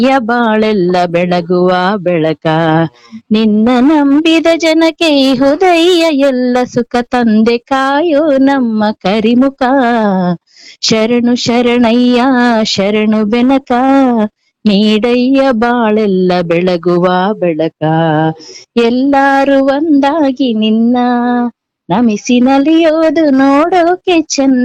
ಯ ಬಾಳೆಲ್ಲ ಬೆಳಗುವ ಬೆಳಕ ನಿನ್ನ ನಂಬಿದ ಜನಕ್ಕೆ ಈ ಹೃದಯ ಎಲ್ಲ ಸುಖ ತಂದೆ ಕಾಯೋ ನಮ್ಮ ಕರಿಮುಖ ಶರಣು ಶರಣಯ್ಯ ಶರಣು ಬೆನಕ ನೀಡಯ್ಯ ಬಾಳೆಲ್ಲ ಬೆಳಗುವ ಬೆಳಕ ಎಲ್ಲಾರು ಒಂದಾಗಿ ನಿನ್ನ ನಮಿಸಿ ನಲಿಯೋದು ನೋಡೋಕೆ ಚೆನ್ನ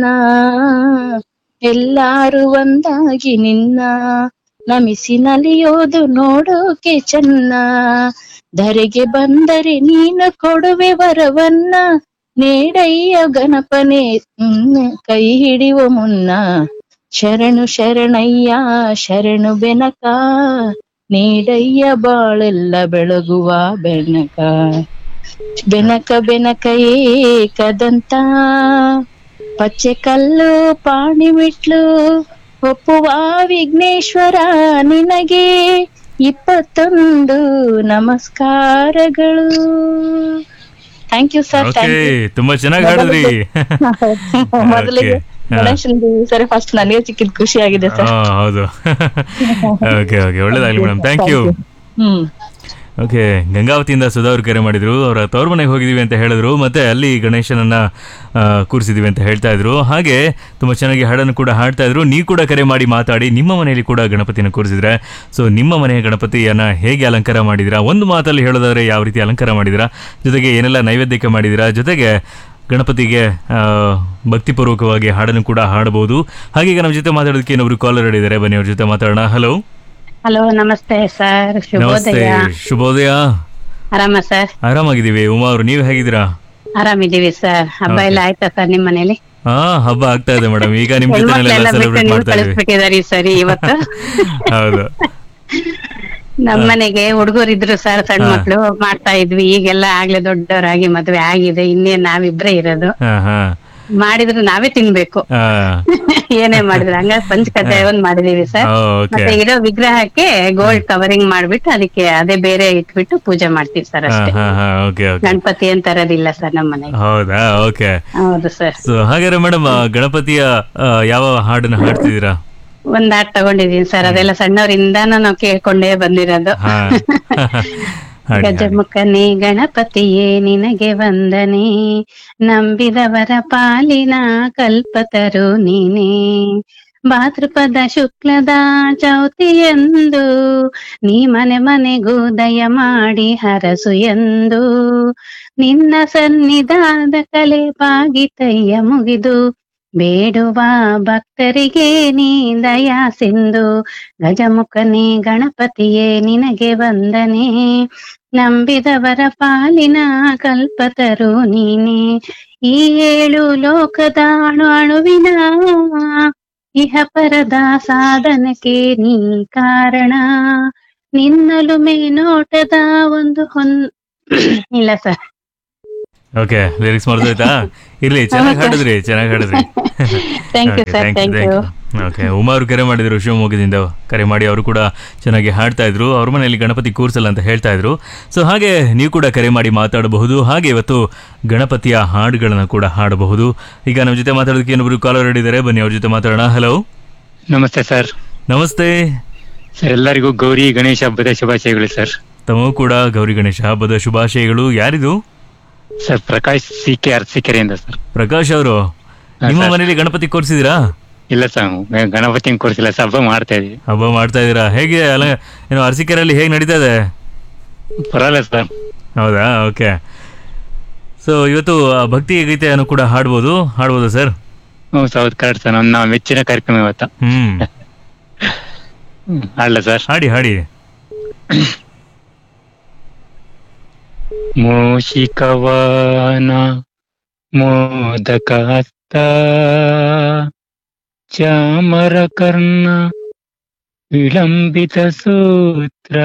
ಎಲ್ಲಾರು ಒಂದಾಗಿ ನಿನ್ನ ನಮಿಸಿ ನಲಿಯೋದು ನೋಡೋಕೆ ಚೆನ್ನ ಧರೆಗೆ ಬಂದರೆ ನೀನು ಕೊಡುವೆ ವರವನ್ನ ನೀಡಯ್ಯ ಗಣಪನೆ ಹ್ಮ್, ಕೈ ಹಿಡಿಯುವ ಮುನ್ನ ಶರಣು ಶರಣಯ್ಯ ಶರಣು ಬೆನಕ ನೀಡಯ್ಯ ಬಾಳೆಲ್ಲ ಬೆಳಗುವ ಬೆನಕ ಬೆನಕ ಬೆನಕ ಏಕದಂತ ಪಚ್ಚೆ ಕಲ್ಲು ಪಾಣಿಮಿಟ್ಲು ಒಪ್ಪುವ ವಿಘ್ನೇಶ್ವರ ನಿನಗೆ ಇಪ್ಪತ್ತೊಂದು ನಮಸ್ಕಾರಗಳು thank you sir okay thank you ತುಂಬಾ ಚೆನ್ನಾಗಿ ಹಾಡಿದ್ರಿ ಮೊದಲಿಗೆ Okay. ಗಣೇಶನ್ ಸರಿ ಫಸ್ಟ್ ನನಗೆ ಸಿಕ್ಕಿದ್ ಖುಷಿ ಆಗಿದೆ ಸರ್ ಹಾ ಹೌದು ಓಕೆ ಓಕೆ ಒಳ್ಳೇದಾಗ್ಲಿ madam thank you hmm okay ಗಂಗಾವತಿಯಿಂದ ಸುಧಾ ಅವ್ರು ಕರೆ ಮಾಡಿದ್ರು ಅವರ ತವ್ರ ಮನೆಗೆ ಹೋಗಿದೀವಿ ಅಂತ ಹೇಳಿದ್ರು ಮತ್ತೆ ಅಲ್ಲಿ ಗಣೇಶನನ್ನ ಆ, ಕೂರಿಸಿದೀವಿ ಅಂತ ಹೇಳ್ತಾ ಇದ್ರು ಹಾಗೆ ತುಂಬಾ ಚೆನ್ನಾಗಿ ಹಾಡನ್ನು ಕೂಡ ಹಾಡ್ತಾ ಇದ್ರು ನೀವು ಕೂಡ ಕರೆ ಮಾಡಿ ಮಾತಾಡಿ ನಿಮ್ಮ ಮನೆಯಲ್ಲಿ ಕೂಡ ಗಣಪತಿನ ಕೂರಿಸಿದ್ರೆ ಸೊ ನಿಮ್ಮ ಮನೆಯ ಗಣಪತಿಯನ್ನ ಹೇಗೆ ಅಲಂಕಾರ ಮಾಡಿದಿರಾ ಒಂದು ಮಾತಲ್ಲಿ ಹೇಳೋದಾದ್ರೆ ಯಾವ ರೀತಿ ಅಲಂಕಾರ ಮಾಡಿದಿರಾ ಜೊತೆಗೆ ಏನೆಲ್ಲ ನೈವೇದ್ಯಕ್ಕೆ ಮಾಡಿದಿರಾ ಜೊತೆಗೆ ಗಣಪತಿಗೆ ಆ, ಭಕ್ತಿಪೂರ್ವಕವಾಗಿ ಹಾಡನ್ನು ಕೂಡ ಹಾಡಬಹುದು ಹಾಗೆ ಈಗ ನಮ್ಮ ಜೊತೆ ಮಾತಾಡೋದಕ್ಕೆ ಇನ್ನೊಬ್ರು ಕಾಲರ್ ಇದ್ದಾರೆ ಬನ್ನಿ ಅವ್ರ ಜೊತೆ ಮಾತಾಡೋಣ ಹಲೋ ಹಲೋ ನಮಸ್ತೆ ಸರ್ ನಮಸ್ತೆ ಶುಭೋದಯ ಶುಭೋದಯ ಆರಾಮ ಸರ್ ಆರಾಮಾಗಿದ್ದೀವಿ ಉಮಾ ಅವರು ನೀವು ಹೇಗಿದ್ದೀರಾ ಆರಾಮಿದೀವಿ ಸರ್ ಹಬ್ಬ ಎಲ್ಲ ಆಯ್ತಾ ಸರ್ ನಿಮ್ ಮನೇಲಿ ಹಾ ಹಬ್ಬ ಆಗ್ತಾ ಇದೆ ಮೇಡಮ್ ಈಗ ನಿಮ್ ಹೆಣ್ಮಕ್ಳೆಲ್ಲ ಜೊತೆ ಬಿಟ್ಟು ಸೆಲೆಬ್ರೇಟ್ ನೀವು ಮಾಡ್ತಾ ಇದೀವಿ ಕಳಿಸ್ಬಿಟ್ಟಿದಾರಿ ಸರಿ ಇವತ್ತು ಹೌದು ನಮ್ ಮನೆಗೆ ಹುಡುಗರಿದ್ರು ಸರ್ ಸಣ್ಣ ಹಾ. ಮಕ್ಳು ಮಾಡ್ತಾ ಇದ್ವಿ ಈಗೆಲ್ಲ ಆಗ್ಲೇ ದೊಡ್ಡವರಾಗಿ ಮದ್ವೆ ಆಗಿದೆ ಇನ್ನೇನ್ ನಾವಿಬ್ರೇ ಇರೋದು ಹಾ ಹಾ ಮಾಡಿದ್ರು ನಾವೇ ತಿನ್ಬೇಕು ಆ, ಏನೇ ಮಾಡಿದ್ರು ಹಂಗ ಪಂಚಕಜ್ಜಾಯ ಒಂದ್ ಮಾಡಿದೀವಿ ಸರ್ ಆ, ಓಕೆ ಮತ್ತೆ ಇರೋ ವಿಗ್ರಹಕ್ಕೆ ಗೋಲ್ಡ್ ಕವರಿಂಗ್ ಮಾಡ್ಬಿಟ್ಟು ಅದಕ್ಕೆ ಅದೇ ಬೇರೆ ಇಟ್ಬಿಟ್ಟು ಪೂಜೆ ಮಾಡ್ತೀವಿ ಸರ್ ಹಾ ಅಷ್ಟೇ ಹಾ ಹಾ ಓಕೆ ಓಕೆ ಗಣಪತಿ ಏನ್ ತರೋದಿಲ್ಲ ಸರ್ ನಮ್ಮ ಮನೆಗೆ ಹೌದಾ ಓಕೆ ಹೌದು ಸರ್ ಸೊ ಹಾಗಾದ್ರೆ ಮೇಡಮ್ ಗಣಪತಿಯ ಆ, ಯಾವ ಹಾಡನ್ನ ಹಾಡ್ತಿದ್ದೀರಾ ಒಂದ್ ಆಟ ತಗೊಂಡಿದೀನಿ ಸರ್ ಅದೆಲ್ಲ ಸಣ್ಣವರಿಂದಾನು ನಾವು ಕೇಳ್ಕೊಂಡೇ ಬಂದಿರೋದು ಹಾ ಹಾಡಿ ಹಾಡಿ. ಗಜಮುಖನೇ ಗಣಪತಿಯೇ ನಿನಗೆ ವಂದನೆ ನಂಬಿದವರ ಪಾಲಿನ ಕಲ್ಪತರು ನೀನೇ ಭಾದ್ರಪದ ಶುಕ್ಲದ ಚೌತಿಯಂದು ನೀ ಮನೆ ಮನೆಗೂ ದಯ ಮಾಡಿ ಹರಸು ಎಂದು ನಿನ್ನ ಸನ್ನಿಧಾನದ ಕಲೆ ಬಾಗಿತಯ್ಯ ಮುಗಿದು ಬೇಡುವ ಭಕ್ತರಿಗೆ ನೀ ದಯಾ ಸಿಂಧು ಗಜಮುಖನೇ ಗಣಪತಿಯೇ ನಿನಗೆ ವಂದನೆ ನಂಬಿದವರ ಪಾಲಿನ ಕಲ್ಪತರು ನೀನೆ ಈ ಏಳು ಲೋಕದ ಅಣು ಅಣುವಿನ ಇಹ ಪರದ ಸಾಧನಕ್ಕೆ ನೀ ಕಾರಣ ನಿನ್ನಲುಮೆ ನೋಟದ ಒಂದು ಹೊನ್ ಇಲ್ಲ ಸರ್ ಓಕೆ ಲಿರಿಕ್ಸ್ ಮರ್ದೋಯ್ತಾ ಇರ್ಲಿ ಚೆನ್ನಾಗಿ ಹಾಡಿದ್ರಿ ಚೆನ್ನಾಗಿ ಹಾಡಿದ್ರಿ thank you sir thank you okay Uma ಅವರು ಕರೆ ಮಾಡಿದ್ರು ಶಿವಮೊಗ್ಗದಿಂದ ಕರೆ ಮಾಡಿ ಅವರು ಕೂಡ ಚೆನ್ನಾಗಿ ಹಾಡ್ತಾ ಇದ್ರು ಅವ್ರ ಮನೆಯಲ್ಲಿ ಗಣಪತಿ ಕೂರ್ಸಲ್ಲ ಅಂತ ಹೇಳ್ತಾ ಇದ್ರು ಸೊ ಹಾಗೆ ನೀವು ಕೂಡ ಕರೆ ಮಾಡಿ ಮಾತಾಡಬಹುದು ಹಾಗೆ ಇವತ್ತು ಗಣಪತಿಯ ಹಾಡುಗಳನ್ನ ಕೂಡ ಹಾಡಬಹುದು ಈಗ ನಮ್ಮ ಜೊತೆ ಮಾತಾಡೋದಕ್ಕೆ ಇನ್ನೊಬ್ರು ಕಾಲರ್ ಹಿಡಿದ್ದಾರೆ ಬನ್ನಿ ಅವ್ರ ಜೊತೆ ಮಾತಾಡೋಣ ಹಲೋ ನಮಸ್ತೆ ಸರ್ ನಮಸ್ತೆ ಸರ್ ಎಲ್ಲರಿಗೂ ಗೌರಿ ಗಣೇಶ ಹಬ್ಬದ ಶುಭಾಶಯಗಳು ಸರ್ ತಮಗೂ ಕೂಡ ಗೌರಿ ಗಣೇಶ ಹಬ್ಬದ ಶುಭಾಶಯಗಳು ಯಾರಿದು ಸರ್ ಪ್ರಕಾಶ್ ಸಿ ಕೆ ಅರಸೀಕೆರೆಯಿಂದ ಸರ್ ಪ್ರಕಾಶ್ ಅವರು ನಿಮ್ಮ ಸರ್. ಮನೆಯಲ್ಲಿ ಗಣಪತಿ ಕೂರಿಸಿದಿರಾ ಇಲ್ಲ ಸರ್ ಗಣಪತಿನ ಕೊಡ್ಸಿಲ್ಲ ಸರ್ ಹಬ್ಬ ಮಾಡ್ತಾ ಇದೀವಿ ಹಬ್ಬ ಮಾಡ್ತಾ ಇದ್ದೀರಾ ಹೇಗೆ ಅಲ್ಲ ಏನು ಅರಸೀಕೆರೆಯಲ್ಲಿ ಹೇಗೆ ನಡೀತಾ ಇದೆ ಪರವಾಗಿಲ್ಲ ಸರ್ ಹೌದಾ ಓಕೆ ಸೊ ಇವತ್ತು ಆ ಭಕ್ತಿ ಗೀತೆಯನ್ನು ಕೂಡ ಹಾಡ್ಬೋದು ಹಾಡ್ಬೋದು ಸರ್ ಹ್ಞೂ ಸೌತ್ ಕರೆಕ್ಟ್ ಸರ್ ನನ್ನ ಮೆಚ್ಚಿನ ಕಾರ್ಯಕ್ರಮ ಇವತ್ತು ಹ್ಮ್ ಹ್ಮ್, ಹಾಡ್ಲಾ ಸರ್ ಹಾಡಿ ಹಾಡಿ ಮೂಷಿಕವಾನ ಮೋದಕಹಸ್ತ ಚಾಮರಕರ್ಣ ವಿಳಂಬಿತ ಸೂತ್ರ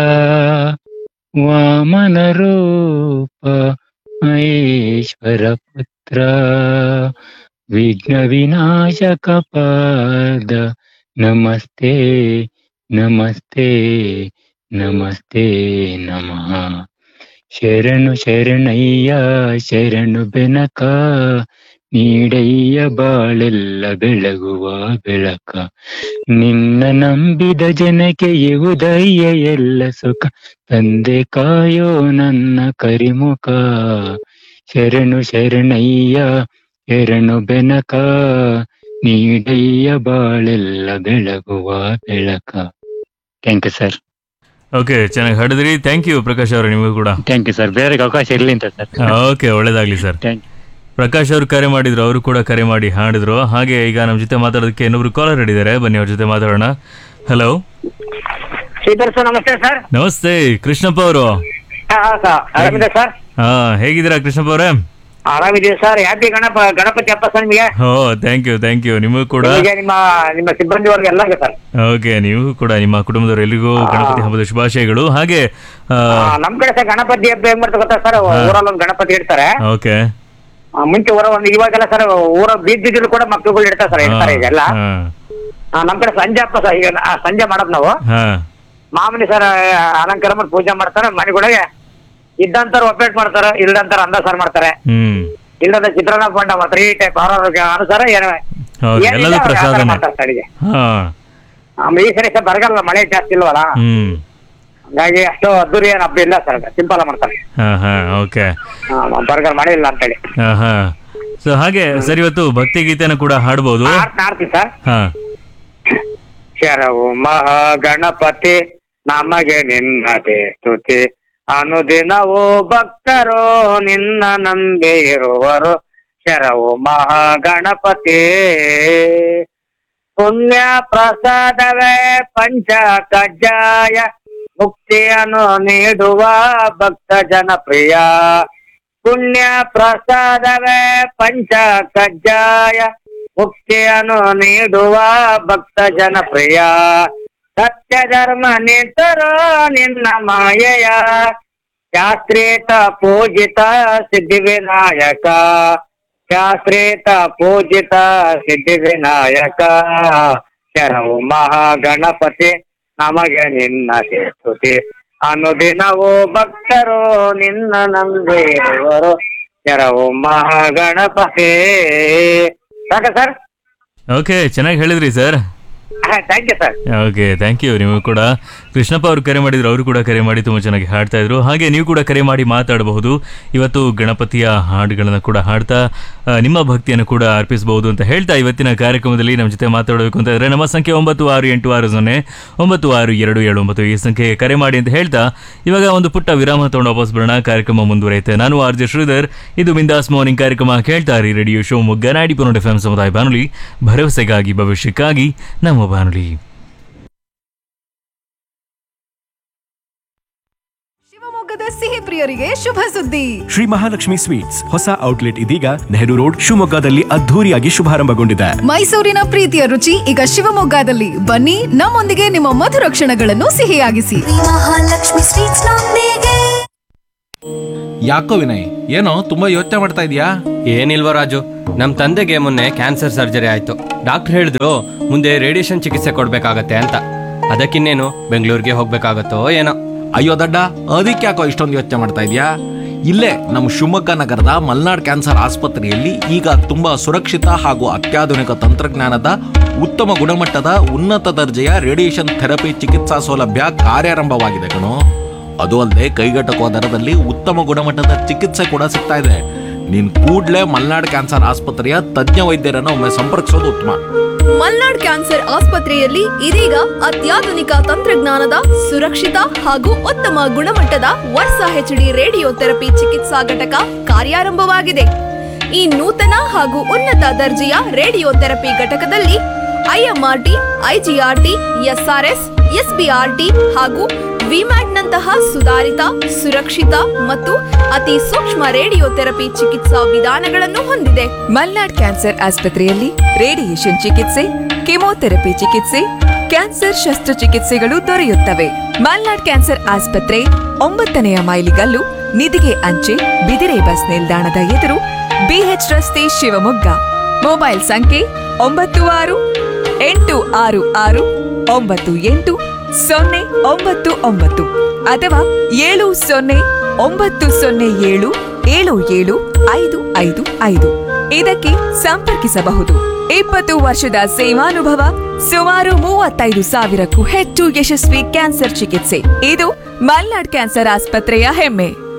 ವಾಮನ ರೂಪ ಮಹೇಶ್ವರ ಪುತ್ರ ವಿಘ್ನ ವಿನಾಶಕ ಪಾದ ನಮಸ್ತೆ ನಮಸ್ತೆ ನಮಸ್ತೆ ನಮಃ ಶರಣು ಶರಣಯ್ಯ ಶರಣು ಬೆನಕ ನೀಡಯ್ಯ ಬಾಳೆಲ್ಲ ಬೆಳಗುವ ಬೆಳಕ ನಿನ್ನ ನಂಬಿದ ಜನಕ್ಕೆ ಇವುದಯ್ಯ ಎಲ್ಲ ಸುಖ ತಂದೆ ಕಾಯೋ ನನ್ನ ಕರಿಮುಖ ಶರಣು ಶರಣಯ್ಯ ಶರಣು ಬೆನಕ ನೀಡಯ್ಯ ಬಾಳೆಲ್ಲ ಬೆಳಗುವ ಬೆಳಕ ಥ್ಯಾಂಕ್ ಯು ಸರ್ ಓಕೆ ಚೆನ್ನಾಗಿ ಹಾಡಿದ್ರಿ ಥ್ಯಾಂಕ್ ಯು ಪ್ರಕಾಶ್ ಅವರೇ ನಿಮಗೂ ಕೂಡ ಥ್ಯಾಂಕ್ ಯು ಸರ್ ಬೇರೆ ಅವಕಾಶ ಇರಲಿ ಅಂತ ಸರ್ ಓಕೆ ಒಳ್ಳೇದಾಗ್ಲಿ ಸರ್ ಥ್ಯಾಂಕ್ ಪ್ರಕಾಶ್ ಅವರು ಕರೆ ಮಾಡಿದ್ರು ಅವರು ಕೂಡ ಕರೆ ಮಾಡಿ ಹಾಡಿದ್ರು ಹಾಗೆ ಈಗ ನಮ್ಮ ಜೊತೆ ಮಾತಾಡೋದಕ್ಕೆ ಇನ್ನೊಬ್ರು ಕಾಲರ್ ಹಿಡಿದ್ದಾರೆ ಬನ್ನಿ ಅವ್ರ ಜೊತೆ ಮಾತಾಡೋಣ ಹಲೋ ಶ್ರೀಧರ್ ಸರ್ ನಮಸ್ತೆ ಸರ್ ನಮಸ್ತೆ ಕೃಷ್ಣಪ್ಪ ಅವರು ಹಾ ಹಾ ಸರ್ ಆರಾಮಿದೆ ಸರ್ ಹಾ ಹೇಗಿದ್ದೀರಾ ಕೃಷ್ಣಪ್ಪ ಅವರೇ ಆರಾಮಿದ್ದೀವಿ ಸರ್ ಹ್ಯಾಪಿ ಗಣಪ ಗಣಪತಿ ಹಬ್ಬ ಸರ್ ನಿಮಗೆ ಓ ಥ್ಯಾಂಕ್ ಯು ಥ್ಯಾಂಕ್ ಯು ನಿಮಗೂ ಕೂಡ ನಿಮಗೆ ನಿಮ್ಮ ನಿಮ್ಮ ಸಿಬ್ಬಂದಿ ವರ್ಗ ಎಲ್ಲರಿಗೂ ಸರ್ ಓಕೆ ನೀವು ಕೂಡ ನಿಮ್ಮ ಕುಟುಂಬದವರು ಎಲ್ಲಿಗೂ ಗಣಪತಿ ಹಬ್ಬದ ಶುಭಾಶಯಗಳು ಹಾಗೆ ಆ, ನಮ್ ಕಡೆ ಸರ್ ಗಣಪತಿ ಹಬ್ಬ ಹೆಂಗ್ ಮಾಡ್ತಾರೆ ಗೊತ್ತಾ ಸರ್ ಊರಲ್ಲಿ ಒಂದು ಗಣಪತಿ ಇಡ್ತಾರೆ ಓಕೆ ಆ, ಮುಂಚೆ ಊರ ಒಂದು ಇವಾಗೆಲ್ಲ ಸರ್ ಊರ ಬೀದ್ ಬೀದಿಲು ಕೂಡ ಮಕ್ಕಳುಗಳು ಇಡ್ತಾರೆ ಸರ್ ಇಡ್ತಾರೆ ಇದೆಲ್ಲ ಆ, ನಮ್ ಕಡೆ ಸಂಜೆ ಹಬ್ಬ ಸರ್ ಈಗ ಆ, ಸಂಜೆ ಮಾಡೋದು ನಾವು ಹಾ ಮಾಮೂಲಿ ಸರ್ ಅಲಂಕಾರ ಮಾಡಿ ಪೂಜೆ ಮಾಡ್ತಾರೆ ಮನೆಗಳಿಗೆ ಇದ್ದಂತಾರ ಒಪ್ಪೇಟ್ ಮಾಡ್ತಾರೆ ಇಲ್ದಂತಾರ ಅನ್ನ ಸಾರ್ ಮಾಡ್ತಾರೆ ಹ್ಮ್ ಇಲ್ಲದ ಚಿತ್ರಾನ್ನ ಪಂಡ ಮಾಡ್ತಾರೆ ಈ ಟೈಪ್ ಅವ್ರವ್ರ ಅನುಸಾರ ಏನು ಹೌದು ಏನಿಲ್ಲ, ಎಲ್ಲದೂ ಆ ಥರ ಪ್ರಸಾದನೆ ಮಾಡ್ತಾರೆ ಸರ್ ಈಗ. ಹಾ ಆಮೇಲೆ ಈ ಸರಿ ಸರ್ ಬರಗಾಲ ಮಳೆ ಜಾಸ್ತಿ ಇಲ್ವಲ್ಲ ಹ್ಮ್ ಹಂಗಾಗಿ ಅಷ್ಟು ಅದ್ದೂರಿ ಏನು ಹಬ್ಬ ಇಲ್ಲ ಸರ್ ಸಿಂಪಲ್ ಮಾಡ್ತಾರೆ ಹಾ ಹಾ ಓಕೆ ಹಾ, ಬರಗಾಲ ಮಳೆ ಇಲ್ಲ ಅಂತೇಳಿ ಹಾ ಹಾ ಸೊ ಹಾಗೆ ಸರ್ ಇವತ್ತು ಭಕ್ತಿ ಗೀತೆನ ಕೂಡ ಹಾಡ್ಬೋದು ಆಡ್ತೀನಿ ಆಡ್ತೀನಿ ಸರ್ ಹಾ ಶರವು ಮಹಾಗಣಪತಿ ನಮಗೆ ನಿನ್ನದೇ ಸ್ತುತಿ ಅನುದಿನವೂ ಭಕ್ತರು ನಿನ್ನ ನಂಬಿ ಇರುವರು ಶರವು ಮಹಾಗಣಪತಿ ಪುಣ್ಯ ಪ್ರಸಾದವೇ ಪಂಚ ಕಜ್ಜಾಯ ಮುಕ್ತಿಯನ್ನು ನೀಡುವ ಭಕ್ತ ಜನಪ್ರಿಯ ಪುಣ್ಯ ಪ್ರಸಾದವೇ ಪಂಚ ಕಜ್ಜಾಯ ಮುಕ್ತಿಯನ್ನು ನೀಡುವ ಭಕ್ತ ಜನಪ್ರಿಯ ಸತ್ಯ ಧರ್ಮ ನಿಂತರೋ ನಿನ್ನ ಮಾಯೆಯ ಶಾಸ್ತ್ರೀತ ಪೂಜಿತ ಸಿದ್ಧಿ ವಿನಾಯಕ ಶಾಸ್ತ್ರೀತ ಪೂಜಿತ ಸಿದ್ಧಿ ವಿನಾಯಕ ಶರವು ಮಹಾಗಣಪತಿ ನಮಗೆ ನಿನ್ನ ಸ್ತುತಿ ಅನುದಿನವೂ ಭಕ್ತರು ನಿನ್ನ ನಂಬಿರುವರು ಶರವು ಮಹಾಗಣಪತಿ ಸಾಕ ಸರ್ ಓಕೆ ಚೆನ್ನಾಗಿ ಹೇಳಿದ್ರಿ sir thank you sir okay thank you ನೀವು ಕೂಡ ಕೃಷ್ಣಪ್ಪ ಅವರು ಕರೆ ಮಾಡಿದ್ರು ಅವರು ಕೂಡ ಕರೆ ಮಾಡಿ ತುಂಬ ಚೆನ್ನಾಗಿ ಹಾಡ್ತಾ ಇದ್ರು ಹಾಗೆ ನೀವು ಕೂಡ ಕರೆ ಮಾಡಿ ಮಾತಾಡಬಹುದು ಇವತ್ತು ಗಣಪತಿಯ ಹಾಡುಗಳನ್ನು ಕೂಡ ಹಾಡ್ತಾ ಆ, ನಿಮ್ಮ ಭಕ್ತಿಯನ್ನು ಕೂಡ ಅರ್ಪಿಸಬಹುದು ಅಂತ ಹೇಳ್ತಾ ಇವತ್ತಿನ ಕಾರ್ಯಕ್ರಮದಲ್ಲಿ ನಮ್ಮ ಜೊತೆ ಮಾತಾಡಬೇಕು ಅಂತ ಇದ್ರೆ ನಮ್ಮ ಸಂಖ್ಯೆ ಒಂಬತ್ತು ಆರು ಎಂಟು ಆರು ಸೊನ್ನೆ ಒಂಬತ್ತು ಆರು ಎರಡು ಏಳು ಒಂಬತ್ತು ಈ ಸಂಖ್ಯೆಗೆ ಕರೆ ಮಾಡಿ ಅಂತ ಹೇಳ್ತಾ ಇವಾಗ ಒಂದು ಪುಟ್ಟ ವಿರಾಮ ತಗೊಂಡು ವಾಪಸ್ ಬರೋಣ ಕಾರ್ಯಕ್ರಮ ಮುಂದುವರೆಯುತ್ತೆ ನಾನು ಆರ್ ಜೆ ಶ್ರೀಧರ್ ಇದು ಬಿಂದಾಸ್ ಮಾರ್ನಿಂಗ್ ಕಾರ್ಯಕ್ರಮ ಕೇಳ್ತಾ ಇರಿ ರೇಡಿಯೋ ಶೋ ಮುಗ್ಗನಾಡಿ ಪುನರ್ ಎಫ್ ಎಂ ಸಮುದಾಯ ಬಾನುಲಿ ಭರವಸೆಗಾಗಿ ಭವಿಷ್ಯಕ್ಕಾಗಿ ನಮ್ಮ ಬಾನುಲಿ ಶಿವಮೊಗ್ಗದ ಸಿಹಿ ಪ್ರಿಯರಿಗೆ ಶುಭ ಸುದ್ದಿ ಶ್ರೀ ಮಹಾಲಕ್ಷ್ಮಿ ಸ್ವೀಟ್ಸ್ ಹೊಸ ಔಟ್ಲೆಟ್ ಇದೀಗ ನೆಹರು ರೋಡ್ ಶಿವಮೊಗ್ಗದಲ್ಲಿ ಅದ್ಧೂರಿಯಾಗಿ ಶುಭಾರಂಭಗೊಂಡಿದೆ ಮೈಸೂರಿನ ಪ್ರೀತಿಯ ರುಚಿ ಈಗ ಶಿವಮೊಗ್ಗದಲ್ಲಿ ಬನ್ನಿ ನಮ್ಮೊಂದಿಗೆ ನಿಮ್ಮ ಮಧುರ ಕ್ಷಣಗಳನ್ನು ಸಿಹಿಯಾಗಿಸಿ ಮಹಾಲಕ್ಷ್ಮಿ ಸ್ವೀಟ್ಸ್ ನೊಂದಿಗೆ ಯಾಕೋ ವಿನಯ್ ಏನೋ ತುಂಬಾ ಯೋಚನೆ ಮಾಡ್ತಾ ಇದೀಯಾ ಏನಿಲ್ವ ರಾಜು ನಮ್ ತಂದೆಗೆ ಮೊನ್ನೆ ಕ್ಯಾನ್ಸರ್ ಸರ್ಜರಿ ಆಯ್ತು ಡಾಕ್ಟರ್ ಹೇಳಿದ್ರು ಮುಂದೆ ರೇಡಿಯೇಷನ್ ಚಿಕಿತ್ಸೆ ಕೊಡ್ಬೇಕಾಗತ್ತೆ ಅಂತ ಅದಕ್ಕಿನ್ನೇನು ಬೆಂಗಳೂರಿಗೆ ಹೋಗ್ಬೇಕಾಗತ್ತೋ ಏನೋ ಅಯ್ಯೋ ದಡ್ಡ ಅದಕ್ಕೆ ಯಾಕೋ ಇಷ್ಟೊಂದು ಯೋಚನೆ ಮಾಡ್ತಾ ಇದೀಯಾ ಇಲ್ಲೇ ನಮ್ಮ ಶಿವಮೊಗ್ಗ ನಗರದ ಮಲ್ನಾಡ್ ಕ್ಯಾನ್ಸರ್ ಆಸ್ಪತ್ರೆಯಲ್ಲಿ ಈಗ ತುಂಬಾ ಸುರಕ್ಷಿತ ಹಾಗೂ ಅತ್ಯಾಧುನಿಕ ತಂತ್ರಜ್ಞಾನದ ಉತ್ತಮ ಗುಣಮಟ್ಟದ ಉನ್ನತ ದರ್ಜೆಯ ರೇಡಿಯೇಷನ್ ಥೆರಪಿ ಚಿಕಿತ್ಸಾ ಸೌಲಭ್ಯ ಕಾರ್ಯಾರಂಭವಾಗಿದೆ ಕಣೋ ಅದು ಅಲ್ಲದೆ ಕೈಗೆಟಕುವ ದರದಲ್ಲಿ ಉತ್ತಮ ಗುಣಮಟ್ಟದ ಚಿಕಿತ್ಸೆ ಕೂಡ ಸಿಗ್ತಾ ಇದೆ ನೀನ್ ಕೂಡ್ಲೇ ಮಲ್ನಾಡ್ ಕ್ಯಾನ್ಸರ್ ಆಸ್ಪತ್ರೆಯ ತಜ್ಞ ವೈದ್ಯರನ್ನು ಒಮ್ಮೆ ಸಂಪರ್ಕಿಸೋದು ಉತ್ತಮ ಮಲ್ನಾಡ್ ಕ್ಯಾನ್ಸರ್ ಆಸ್ಪತ್ರೆಯಲ್ಲಿ ಇದೀಗ ಅತ್ಯಾಧುನಿಕ ತಂತ್ರಜ್ಞಾನದ ಸುರಕ್ಷಿತ ಹಾಗೂ ಉತ್ತಮ ಗುಣಮಟ್ಟದ ವರ್ಸಾ ಹೆಚ್ಡಿ ರೇಡಿಯೋ ಥೆರಪಿ ಚಿಕಿತ್ಸಾ ಘಟಕ ಕಾರ್ಯಾರಂಭವಾಗಿದೆ ಈ ನೂತನ ಹಾಗೂ ಉನ್ನತ ದರ್ಜೆಯ ರೇಡಿಯೋ ಥೆರಪಿ ಘಟಕದಲ್ಲಿ ಐಎಂಆರ್ಟಿ ಐಜಿಆರ್ಟಿ ಎಸ್ಆರ್ಎಸ್ ಎಸ್ಬಿಆರ್ಟಿ ಹಾಗೂ ವಿಮ್ಯಾಟ್ನಂತಹ ಸುಧಾರಿತ ಸುರಕ್ಷಿತ ಮತ್ತು ಅತಿ ಸೂಕ್ಷ್ಮ ರೇಡಿಯೋ ಥೆರಪಿ ಚಿಕಿತ್ಸಾ ವಿಧಾನಗಳನ್ನು ಹೊಂದಿದೆ ಮಲ್ನಾಡ್ ಕ್ಯಾನ್ಸರ್ ಆಸ್ಪತ್ರೆಯಲ್ಲಿ ರೇಡಿಯೇಷನ್ ಚಿಕಿತ್ಸೆ ಕೆಮೊಥೆರಪಿ ಚಿಕಿತ್ಸೆ ಕ್ಯಾನ್ಸರ್ ಶಸ್ತ್ರಚಿಕಿತ್ಸೆಗಳು ದೊರೆಯುತ್ತವೆ ಮಲ್ನಾಡ್ ಕ್ಯಾನ್ಸರ್ ಆಸ್ಪತ್ರೆ ಒಂಬತ್ತನೆಯ ಮೈಲಿಗಲ್ಲು ನಿಧಿಗೆ ಅಂಚೆ ಬಿದಿರೆ ಬಸ್ ನಿಲ್ದಾಣದ ಎದುರು ಬಿಎಚ್ ರಸ್ತೆ ಶಿವಮೊಗ್ಗ ಮೊಬೈಲ್ ಸಂಖ್ಯೆ ಒಂಬತ್ತು ಆರು ಎಂಟು ಆರು ಆರು ಒಂಬತ್ತು ಎಂಟು ಸೊನ್ನೆ ಒಂಬತ್ತು ಒಂಬತ್ತು ಅಥವಾ ಏಳು ಸೊನ್ನೆ ಒಂಬತ್ತು ಸೊನ್ನೆ ಏಳು ಏಳು ಏಳು ಐದು ಐದು ಐದು ಇದಕ್ಕೆ ಸಂಪರ್ಕಿಸಬಹುದು ಇಪ್ಪತ್ತು ವರ್ಷದ ಸೇವಾನುಭವ ಸುಮಾರು ಮೂವತ್ತೈದು ಸಾವಿರಕ್ಕೂ ಹೆಚ್ಚು ಯಶಸ್ವಿ ಕ್ಯಾನ್ಸರ್ ಚಿಕಿತ್ಸೆ ಇದು ಮಲ್ನಾಡ್ ಕ್ಯಾನ್ಸರ್ ಆಸ್ಪತ್ರೆಯ ಹೆಮ್ಮೆ